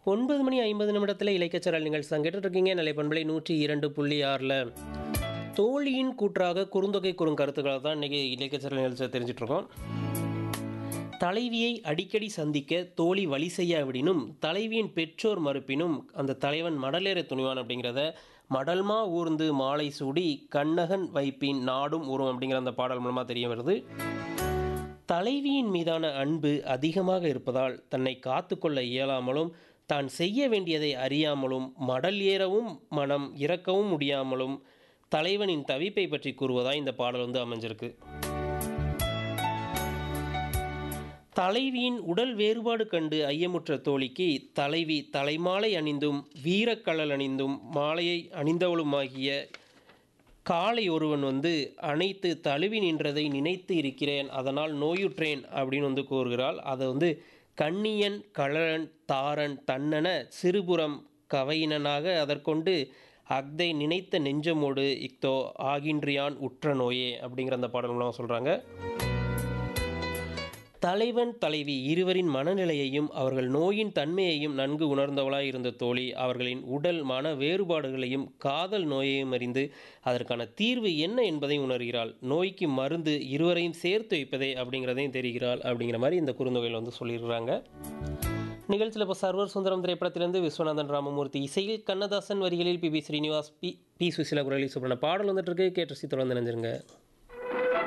ஒன்பது மணி ஐம்பது நிமிடத்தில் இலக்கியச்சரல் நிகழ்ச்சி தான் கேட்டுட்டு இருக்கீங்க நிலை பண்பலை நூற்றி இரண்டு புள்ளி ஆறில் தோழியின் கூற்றாக குறுந்தொகை குறுங்கருத்துக்களை தான் இன்றைக்கி இலக்கியச்சரல் நிகழ்ச்சியை தெரிஞ்சிட்டு இருக்கோம் தலைவியை அடிக்கடி சந்திக்க தோழி வழி செய்யாவிடினும் தலைவியின் பெற்றோர் மறுப்பினும் அந்த தலைவன் மடலேற துணிவான் அப்படிங்கிறத மடல்மா ஊர்ந்து மாலை சூடி கண்ணகன் வைப்பின் நாடும் ஊரும் அப்படிங்கிற அந்த பாடல் மூலமாக தெரிய வருது தலைவியின் மீதான அன்பு அதிகமாக இருப்பதால் தன்னை காத்துக்கொள்ள இயலாமலும் தான் செய்ய வேண்டியதை அறியாமலும் மடல் ஏறவும் மனம் இறக்கவும் முடியாமலும் தலைவனின் தவிப்பை பற்றி கூறுவதாய் இந்த பாடல் வந்து அமைஞ்சிருக்கு தலைவியின் உடல் வேறுபாடு கண்டு ஐயமுற்ற தோழிக்கு தலைவி தலைமாலை அணிந்தும் வீரக்கழல் அணிந்தும் மாலையை அணிந்தவளுமாகிய காலை ஒருவன் வந்து அனைத்து தழுவி நின்றதை நினைத்து இருக்கிறேன் அதனால் நோயுற்றேன் அப்படின்னு வந்து கூறுகிறாள் அதை வந்து கண்ணியன் கழலன் தாரன் தன்னன சிறுபுறம் கவையினனாக அதற்கொண்டு அக்தை நினைத்த நெஞ்சமோடு இக்தோ ஆகின்றியான் உற்ற நோயே அப்படிங்கிற அந்த பாடல் மூலம் சொல்கிறாங்க தலைவன் தலைவி இருவரின் மனநிலையையும் அவர்கள் நோயின் தன்மையையும் நன்கு உணர்ந்தவளாய் இருந்த தோழி அவர்களின் உடல் மன வேறுபாடுகளையும் காதல் நோயையும் அறிந்து அதற்கான தீர்வு என்ன என்பதை உணர்கிறாள் நோய்க்கு மருந்து இருவரையும் சேர்த்து வைப்பதே அப்படிங்கிறதையும் தெரிகிறாள் அப்படிங்கிற மாதிரி இந்த குறுந்தொகையில் வந்து சொல்லிடுறாங்க நிகழ்ச்சியில் இப்போ சர்வர் சுந்தரம் திரைப்படத்திலிருந்து விஸ்வநாதன் ராமமூர்த்தி இசையில் கண்ணதாசன் வரிகளில் P B Srinivas P P Susheela குரலில் சுப்ரண பாடல் வந்துட்டு இருக்கு கேட்டு தொடர்ந்து நினைஞ்சிருங்க